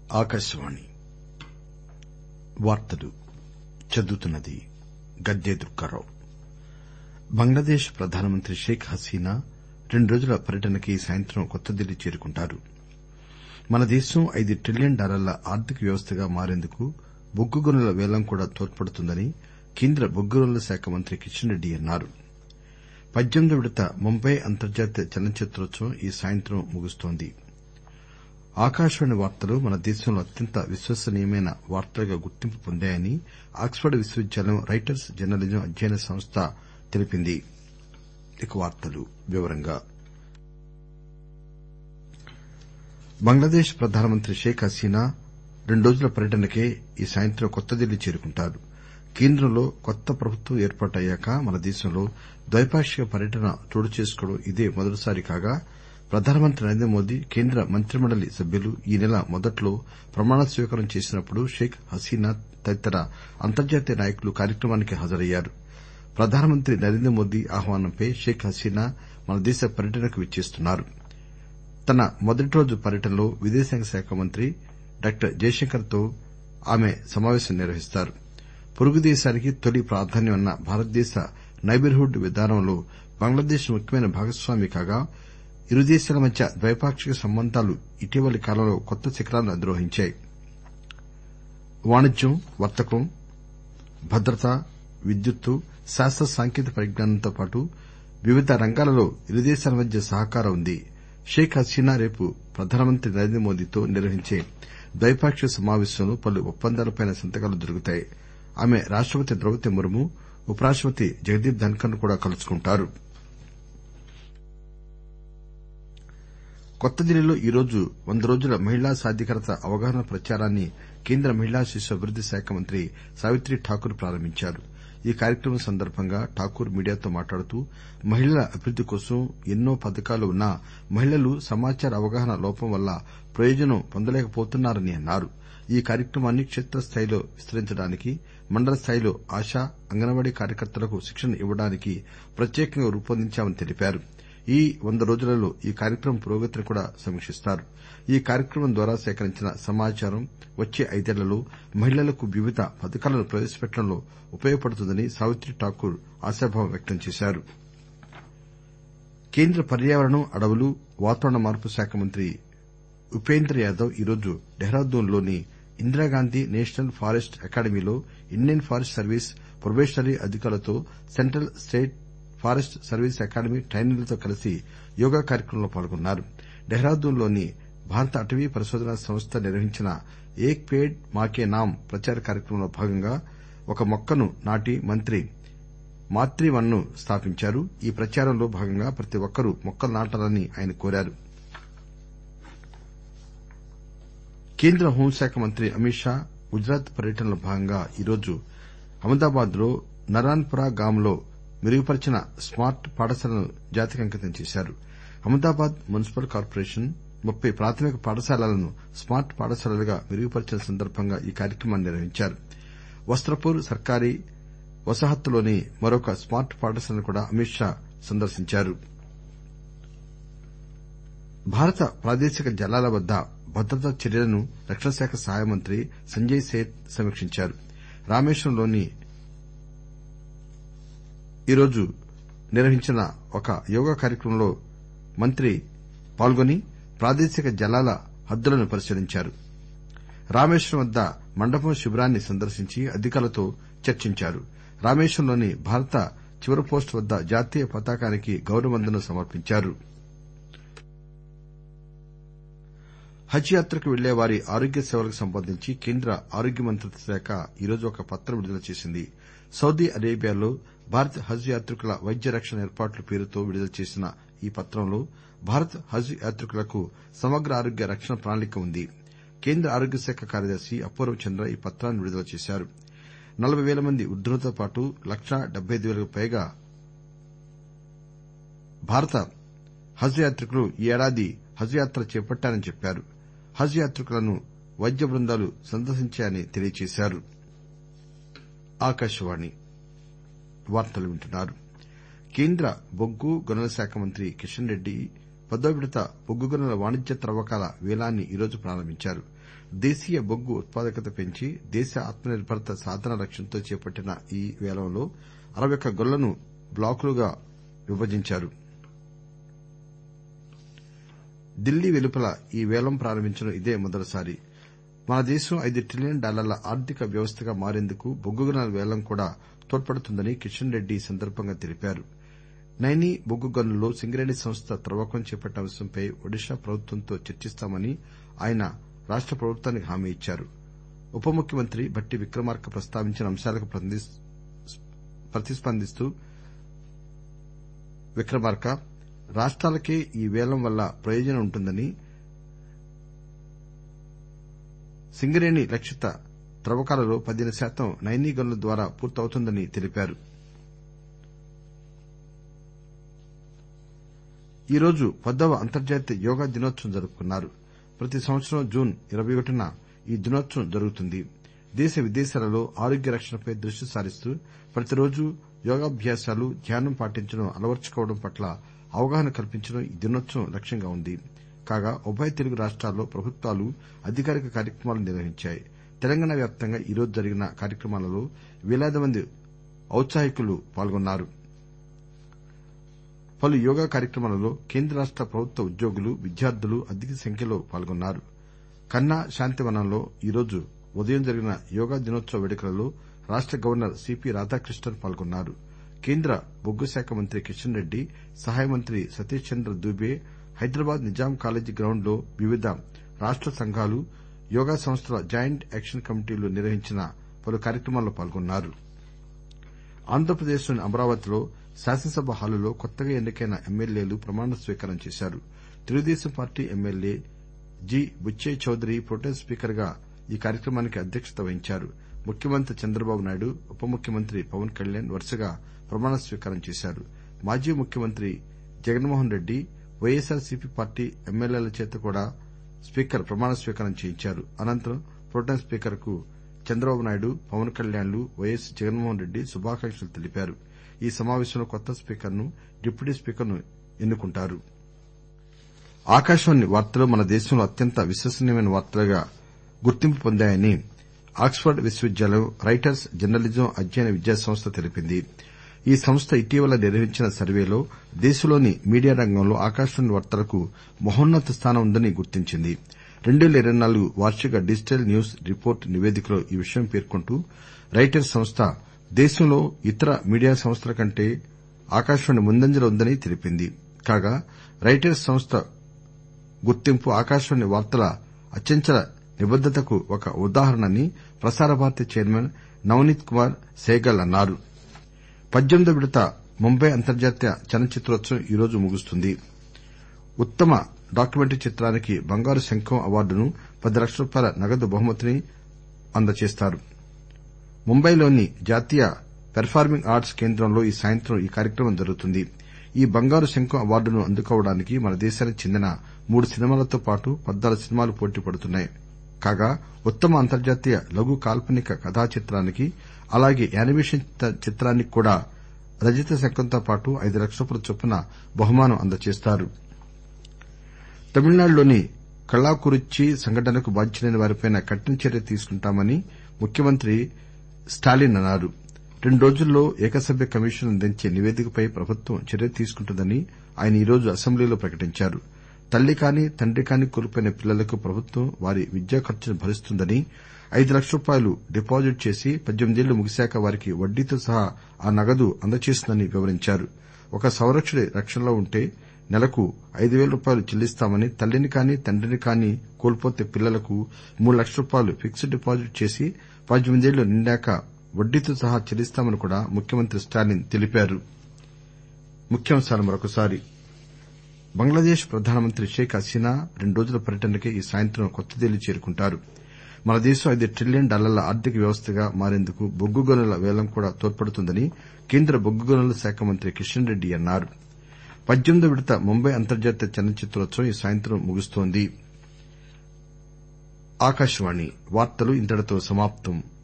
ఆకాశవాణి వార్తలు చదువుతున్నది గద్దె దుర్గారావు బంగ్లాదేశ్ ప్రధానమంత్రి షేక్ హసీనా రెండు రోజుల పర్యటనకి ఈ సాయంత్రం కొత్త ఢిల్లీ చేరుకుంటారు మన దేశం ఐదు ట్రిలియన్ డాలర్ల ఆర్థిక వ్యవస్థగా మారేందుకు బొగ్గు గనుల పేలం కూడా తోడ్పడుతుందని కేంద్ర బొగ్గు గనుల శాఖ మంత్రి కిషన్ రెడ్డి అన్నారు పద్దెనిమిదో విడత ముంబై అంతర్జాతీయ చలనచిత్రోత్సవం ఈ సాయంత్రం ముగుస్తోంది ఆకాశవాణి వార్తలు మన దేశంలో అత్యంత విశ్వసనీయమైన వార్తలుగా గుర్తింపు పొందాయని ఆక్స్ఫర్డ్ విశ్వవిద్యాలయం రైటర్స్ జర్నలిజం అధ్యయన సంస్థ తెలిపింది బంగ్లాదేశ్ ప్రధానమంత్రి షేక్ హసీనా రెండు రోజుల పర్యటనకై ఈ సాయంత్రం కొత్త ఢిల్లీ చేరుకుంటారు కేంద్రంలో కొత్త ప్రభుత్వం ఏర్పాటు అయ్యాక మన దేశంలో ద్వైపాక్షిక పర్యటన చోటుచేసుకోవడం ఇదే మొదటిసారి కాగా ప్రధానమంత్రి నరేంద్రమోదీ కేంద్ర మంత్రిమండలి సభ్యులు ఈ నెల మొదట్లో ప్రమాణ స్వీకారం చేసినప్పుడు షేక్ హసీనా తదితర అంతర్జాతీయ నాయకులు కార్యక్రమానికి హాజరయ్యారు ప్రధానమంత్రి నరేంద్రమోదీ ఆహ్వానంపై షేక్ హసీనా మన దేశ పర్యటనకు విచ్చేస్తున్నారు తన మొదటి రోజు పర్యటనలో విదేశాంగ శాఖ మంత్రి డాక్టర్ జైశంకర్ తో ఆమె సమావేశం నిర్వహిస్తారు పొరుగు దేశానికి తొలి ప్రాధాన్యం అన్న భారతదేశ నైబర్ హుడ్ విధానంలో బంగ్లాదేశ్ ముఖ్యమైన భాగస్వామి కాగా ఇరు దేశాల మధ్య ద్వైపాక్షిక సంబంధాలు ఇటీవలి కాలంలో కొత్త శిఖరాలను అధిరోహించాయి వాణిజ్యం వర్తకం భద్రత విద్యుత్తు శాస్త సాంకేతిక పరిజ్ఞానంతో పాటు వివిధ రంగాలలో ఇరు దేశాల మధ్య సహకారం ఉంది షేక్ హసీనా రేపు ప్రధానమంత్రి నరేంద్రమోదీతో నిర్వహించే ద్వైపాక్షిక సమావేశంలో పలు ఒప్పందాలపై సంతకాలు జరుగుతాయి ఆమె రాష్టపతి ద్రౌపది ముర్ము ఉపరాష్టపతి జగదీప్ ధన్కర్ ను కూడా కలుసుకుంటారు కొత్త ఢిల్లీలో ఈరోజు వంద రోజుల మహిళా సాధికారత అవగాహన ప్రచారాన్ని కేంద్ర మహిళా శిశు అభివృద్ది శాఖ మంత్రి సావిత్రి ఠాకూర్ ప్రారంభించారు ఈ కార్యక్రమం సందర్బంగా ఠాకూర్ మీడియాతో మాట్లాడుతూ మహిళల అభివృద్ది కోసం ఎన్నో పథకాలు ఉన్నా మహిళలు సమాచార అవగాహన లోపం వల్ల ప్రయోజనం పొందలేకపోతున్నారని అన్నారు ఈ కార్యక్రమాన్ని కేత్రస్థాయిలో విస్తరించడానికి మండల స్థాయిలో ఆశా అంగన్వాడీ కార్యకర్తలకు శిక్షణ ఇవ్వడానికి ప్రత్యేకంగా రూపొందించామని తెలిపారు ఈ వంద రోజులలో ఈ కార్యక్రమం పురోగతిని కూడా సమీకిస్తారు ఈ కార్యక్రమం ద్వారా సేకరించిన సమాచారం వచ్చే ఐదేళ్లలో మహిళలకు వివిధ పథకాలను ప్రవేశపెట్టడంలో ఉపయోగపడుతుందని సావిత్రి ఠాకూర్ ఆశాభావం వ్యక్తం చేశారు కేంద్ర పర్యావరణం అడవులు వాతావరణ మార్పు శాఖ మంత్రి ఉపేంద్ర యాదవ్ ఈరోజు డెహ్రాడూన్ లోని ఇందిరాగాంధీ నేషనల్ ఫారెస్ట్ అకాడమీలో ఇండియన్ ఫారెస్ట్ సర్వీస్ ప్రొబేషనరీ అధికారులతో central state forest service academy ట్రైనీలతో కలిసి యోగా కార్యక్రమంలో పాల్గొన్నారు డెహ్రాడూన్ లోని భారత అటవీ పరిశోధనా సంస్థ నిర్వహించిన ఏక్ పేడ్ మాకే నామ్ ప్రచార కార్యక్రమంలో భాగంగా ఒక మొక్కను నాటి మంత్రి మాత్రి వన్ ను స్థాపించారు ఈ ప్రచారంలో భాగంగా ప్రతి ఒక్కరూ మొక్కలు నాటాలని ఆయన కోరారు కేంద్ర హోంశాఖ మంత్రి అమిత్ షా గుజరాత్ పర్యటనలో భాగంగా ఈరోజు అహ్మదాబాద్ లో నరాన్ పురా గామ్ లో మెరుగుపర్చిన స్మార్ట్ పాఠశాలను జాతికి అంకితం చేశారు అహ్మదాబాద్ మున్సిపల్ కార్పొరేషన్ ముప్పై ప్రాథమిక పాఠశాలలను స్మార్ట్ పాఠశాలలుగా మెరుగుపర్చిన సందర్బంగా ఈ కార్యక్రమాన్ని నిర్వహించారు వస్త్రపూర్ సర్కారీ వసాహతులోని మరొక స్మార్ట్ పాఠశాలను కూడా అమిత్ షా సందర్శించారు భారత ప్రాదేశిక జలాల వద్ద భద్రతా చర్యలను రక్షణ శాఖ సహాయ మంత్రి సంజయ్ సేత్ సమీక్షించారు రామేశ్వరంలోని ఈరోజు నిర్వహించిన ఒక యోగా కార్యక్రమంలో మంత్రి పాల్గొని ప్రాదేశిక జలాల హద్దులను పరిశీలించారు రామేశ్వరం వద్ద మండపం శిబిరాన్ని సందర్శించి అధికారులతో చర్చించారు రామేశ్వరంలోని భారత చివరి పోస్టు వద్ద జాతీయ పతాకానికి గౌరవ వందనం సమర్పించారు హజ్ యాత్రకు వెళ్లే వారి ఆరోగ్య సేవలకు సంబంధించి కేంద్ర ఆరోగ్య మంత్రిత్వ శాఖ ఈరోజు ఒక పత్రం విడుదల చేసింది సౌదీ అరేబియాలో భారత్ హజ్ యాత్రికుల వైద్య రక్షణ ఏర్పాట్ల పేరుతో విడుదల చేసిన ఈ పత్రంలో భారత్ హజ్ యాత్రికులకు సమగ్ర ఆరోగ్య రక్షణ ప్రణాళిక ఉంది కేంద్ర ఆరోగ్య శాఖ కార్యదర్శి అపూర్వ చంద్ర ఈ పత్రాన్ని విడుదల చేశారు నలబై పేల మంది వృద్దులతో పాటు లక్షా డెబ్బై ఐదు పేలకు పైగా భారత హజ్ యాత్రికులు ఈ ఏడాది హజ్ యాత్ర చేపట్టారని చెప్పారు హజ్ యాత్రికులను వైద్య బృందాలు సందర్శించాయని తెలియజేశారు కేంద్ర బొగ్గు గనుల శాఖ మంత్రి కిషన్ రెడ్డి పదో విడత బొగ్గు గనుల వాణిజ్య త్రవ్వకాల వేలాన్ని ఈరోజు ప్రారంభించారు దేశీయ బొగ్గు ఉత్పాదకత పెంచి దేశ ఆత్మనిర్బరత సాధన లక్ష్యంతో చేపట్టిన ఈ వేలంలో అరవై ఒక్క గనులను బ్లాకులుగా విభజించారు ఢిల్లీ వెలుపల ఈ వేలం ప్రారంభించడం ఇదే మొదటిసారి మన దేశం ఐదు ట్రిలియన్ డాలర్ల ఆర్థిక వ్యవస్థగా మారేందుకు బొగ్గు గనుల వేలం కూడా తోడ్పడుతుందని కిషన్ రెడ్డి ఈ సందర్బంగా తెలిపారు నైనీ బొగ్గు గనుల్లో సింగరేణి సంస్థ త్రవ్వకం చేపట్టిన అంశంపై ఒడిశా ప్రభుత్వంతో చర్చిస్తామని ఆయన రాష్ట ప్రభుత్వానికి హామీ ఇచ్చారు ఉప ముఖ్యమంత్రి భట్టి విక్రమార్క ప్రస్తావించిన అంశాలకు ప్రతిస్పందిస్తూ విక్రమార్క రాష్టాలకే ఈ వేలం వల్ల ప్రయోజనం ఉంటుందని సింగరేణి లక్షిత త్రవ్వకాలలో పదిహేను శాతం నైనీ గనుల ద్వారా పూర్తవుతుందని తెలిపారు ఈరోజు పదవ అంతర్జాతీయ యోగా దినోత్సవం జరుపుకున్నారు ప్రతి సంవత్సరం జూన్ ఇరవై ఒకటిన ఈ దినోత్సవం జరుగుతుంది దేశ విదేశాలలో ఆరోగ్య రక్షణపై దృష్టి సారిస్తూ ప్రతిరోజూ యోగాభ్యాసాలు ధ్యానం పాటించడం అలవర్చుకోవడం పట్ల అవగాహన కల్పించడం ఈ దినోత్సవం లక్ష్యంగా ఉంది కాగా ఉభయ తెలుగు రాష్టాల్లో ప్రభుత్వాలు అధికారిక కార్యక్రమాలు నిర్వహించాయి తెలంగాణ వ్యాప్తంగా ఈరోజు జరిగిన కార్యక్రమాలలో వేలాది మంది ఔత్సాహికులు పాల్గొన్నారు పలు యోగా కార్యక్రమాలలో కేంద్ర రాష్ట ప్రభుత్వ ఉద్యోగులు విద్యార్థులు అధిక సంఖ్యలో పాల్గొన్నారు కన్నా శాంతివనంలో ఈరోజు ఉదయం జరిగిన యోగా దినోత్సవ వేడుకలలో రాష్ట గవర్నర్ సిపి రాధాకృష్ణన్ పాల్గొన్నారు కేంద్ర బొగ్గు శాఖ మంత్రి కిషన్ రెడ్డి సహాయ మంత్రి సతీష్ చంద్ర దూబే హైదరాబాద్ నిజాం కాలేజీ గ్రౌండ్ లో వివిధ రాష్ట సంఘాలు యోగా సంస్థల జాయింట్ యాక్షన్ కమిటీలు నిర్వహించిన పలు కార్యక్రమాల్లో పాల్గొన్నారు ఆంధ్రప్రదేశ్లోని అమరావతిలో శాసనసభ హాలులో కొత్తగా ఎన్నికైన ఎమ్మెల్యేలు ప్రమాణ స్వీకారం చేశారు Telugu Desam party MLA G Butchaiah Chowdary protem speaker గా ఈ కార్యక్రమానికి అధ్యక్షత వహించారు ముఖ్యమంత్రి చంద్రబాబు నాయుడు ఉప ముఖ్యమంత్రి పవన్ కళ్యాణ్ వరుసగా ప్రమాణ స్వీకారం చేశారు మాజీ ముఖ్యమంత్రి Jaganmohan Reddy YSR CP party ఎమ్మెల్యేల చేత కూడా స్పీకర్ ప్రమాణ స్వీకారం చేయించారు అనంతరం ప్రొటెం స్పీకర్ కు చంద్రబాబు నాయుడు పవన్ కళ్యాణ్ లు వైఎస్ జగన్మోహన్ రెడ్డి శుభాకాంక్షలు తెలిపారు ఈ సమావేశంలో కొత్త స్పీకర్ ను డిప్యూటీ స్పీకర్ ను ఎన్నుకుంటారు ఆకాశవాణి వార్తలు మన దేశంలో అత్యంత విశ్వసనీయమైన వార్తలుగా గుర్తింపు పొందాయని ఆక్స్ఫర్డ్ విశ్వవిద్యాలయం రైటర్స్ జర్నలిజం అధ్యయన విద్యా సంస్థ తెలిపింది ఈ సంస్థ ఇటీవల నిర్వహించిన సర్వేలో దేశంలోని మీడియా రంగంలో ఆకాశవాణి వార్తలకు మహోన్నత స్థానం ఉందని గుర్తించింది రెండు పేల ఇరవై నాలుగు వార్షిక డిజిటల్ న్యూస్ రిపోర్ట్ నివేదికలో ఈ విషయం పేర్కొంటూ రైటర్స్ సంస్థ దేశంలో ఇతర మీడియా సంస్థల కంటే ఆకాశవాణి ముందంజలో ఉందని తెలిపింది కాగా రైటర్స్ సంస్థ గుర్తింపు ఆకాశవాణి వార్తల అచంచల నిబద్దతకు ఒక ఉదాహరణని ప్రసార భారతి చైర్మన్ నవనీత్ కుమార్ సెహగల్ అన్నారు పద్దెనిమిదో విడత ముంబై అంతర్జాతీయ చలనచిత్రోత్సవం ఈరోజు ముగుస్తుంది ఉత్తమ డాక్యుమెంటరీ చిత్రానికి బంగారు శంఖం అవార్డును పది లక్షల రూపాయల నగదు బహుమతిని అందజేస్తారు ముంబైలోని జాతీయ పెర్ఫార్మింగ్ ఆర్ట్స్ కేంద్రంలో ఈ సాయంత్రం ఈ కార్యక్రమం జరుగుతుంది ఈ బంగారు శంఖం అవార్డును అందుకోవడానికి మన దేశానికి చెందిన మూడు సినిమాలతో పాటు పద్నాలుగు సినిమాలు పోటీ పడుతున్నాయి కాగా ఉత్తమ అంతర్జాతీయ లఘు కాల్పనిక కథా చిత్రానికి అలాగే యానిమేషన్ చిత్రానికి కూడా రజత శంఖంతో పాటు ఐదు లక్షల రూపాయల చొప్పున బహుమానం అందజేస్తారు తమిళనాడులోని కళ్లాకురిచ్చి సంఘటనకు బాధ్యులైన వారిపై కఠిన చర్య తీసుకుంటామని ముఖ్యమంత్రి స్టాలిన్ అన్నారు రెండు రోజుల్లో ఏకసభ్య కమిషన్ అందించే నివేదికపై ప్రభుత్వం చర్య తీసుకుంటుందని ఆయన ఈరోజు అసెంబ్లీలో ప్రకటించారు తల్లి కాని తండ్రి కాని కోల్పోయిన పిల్లలకు ప్రభుత్వం వారి విద్యా ఖర్చును భరిస్తుందని ఐదు లక్షల రూపాయలు డిపాజిట్ చేసి పద్దెనిమిదేళ్లు ముగిశాక వారికి వడ్డీతో సహా ఆ నగదు అందజేస్తుందని వివరించారు ఒక సంరక్షకుడి రక్షణలో ఉంటే నెలకు ఐదు పేల రూపాయలు చెల్లిస్తామని తల్లిని కాని తండ్రిని కాని కోల్పోతే పిల్లలకు మూడు లక్షల రూపాయలు ఫిక్స్డ్ డిపాజిట్ చేసి పద్దెనిమిదేళ్లు నిండాక వడ్డీతో సహా చెల్లిస్తామని కూడా ముఖ్యమంత్రి స్టాలిన్ తెలిపారు బంగ్లాదేశ్ ప్రధానమంత్రి షేక్ హసీనా రెండు రోజుల పర్యటనకై ఈ సాయంత్రం కొత్త ఢిల్లీ చేరుకుంటారు మన దేశం ఐదు ట్రిలియన్ డాలర్ల ఆర్థిక వ్యవస్థగా మారేందుకు బొగ్గు గనుల వేలం కూడా తోడ్పడుతుందని కేంద్ర బొగ్గు గనుల శాఖ మంత్రి కిషన్ రెడ్డి అన్నారు పద్దెనిమిదో విడత ముంబై అంతర్జాతీయ చలనచిత్రోత్సవం ఈ సాయంత్రం ముగుస్తోంది